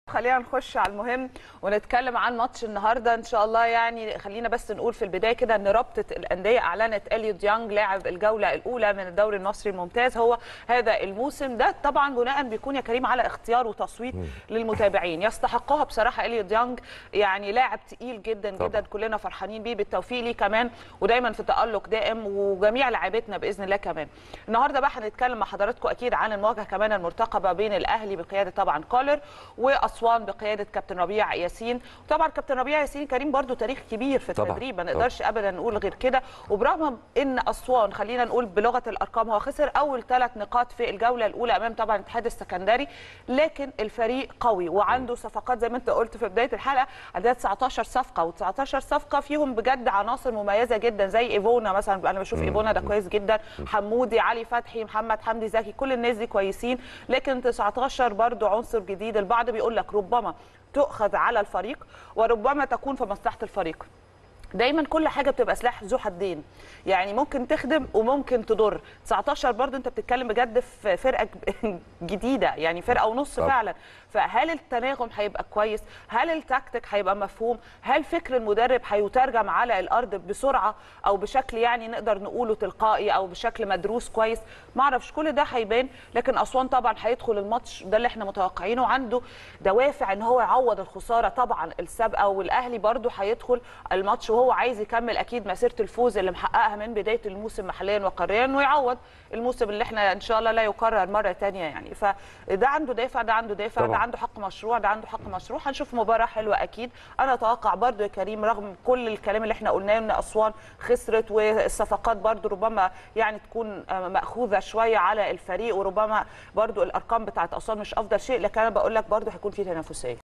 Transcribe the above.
خلينا نخش على المهم ونتكلم عن ماتش النهارده ان شاء الله يعني خلينا بس نقول في البدايه كده ان رابطه الانديه اعلنت اليوت ديانج لاعب الجوله الاولى من الدوري المصري الممتاز هو هذا الموسم ده طبعا بناء بيكون يا كريم على اختيار وتصويت للمتابعين يستحقها بصراحه اليوت ديانج يعني لاعب تقيل جدا طبعاً. جدا كلنا فرحانين بيه بالتوفيق ليه كمان ودايما في تالق دائم وجميع لاعبتنا باذن الله كمان النهارده بقى هنتكلم مع حضراتكم اكيد عن المواجهه كمان المرتقبه بين الاهلي بقياده طبعا كولر واسوان بقياده كابتن ربيع ياسين وطبعا كابتن ربيع ياسين كريم برضو تاريخ كبير في طبعاً، التدريب ما طبعاً. نقدرش ابدا نقول غير كده وبرغم ان اسوان خلينا نقول بلغه الارقام هو خسر اول ثلاث نقاط في الجوله الاولى امام طبعا الاتحاد السكندري لكن الفريق قوي وعنده صفقات زي ما انت قلت في بدايه الحلقه عندها 19 صفقه و19 صفقه فيهم بجد عناصر مميزه جدا زي ايفونا مثلا انا بشوف ايفونا ده كويس جدا حمودي علي فتحي محمد حمدي زكي كل الناس دي كويسين لكن 19 برضو عنصر جديد البعض بيقول لك ربما تؤخذ على الفريق وربما تكون في مصلحه الفريق دايما كل حاجه بتبقى سلاح ذو حدين يعني ممكن تخدم وممكن تضر 19 برضو انت بتتكلم بجد في فرقه جديده يعني فرقه ونص طبعا. فعلا فهل التناغم هيبقى كويس هل التكتيك هيبقى مفهوم هل فكر المدرب هيترجم على الارض بسرعه او بشكل يعني نقدر نقوله تلقائي او بشكل مدروس كويس ما اعرفش كل ده هيبان لكن اسوان طبعا هيدخل الماتش ده اللي احنا متوقعينه عنده دوافع ان هو يعوض الخساره طبعا السابقه والاهلي برضو هيدخل الماتش وهو عايز يكمل اكيد مسيره الفوز اللي محققها من بدايه الموسم محليا وقاريا ويعوض الموسم اللي احنا ان شاء الله لا يكرر مره تانية يعني فده عنده دافع ده عنده دافع ده طبعاً. عنده حق مشروع ده عنده حق مشروع هنشوف مباراه حلوه اكيد انا اتوقع برضو يا كريم رغم كل الكلام اللي احنا قلناه ان اسوان خسرت والصفقات برضو ربما يعني تكون آه، ماخوذه شويه على الفريق وربما برضو الارقام بتاعت اسوان مش افضل شيء لكن انا بقول لك برضو هيكون في تنافسيه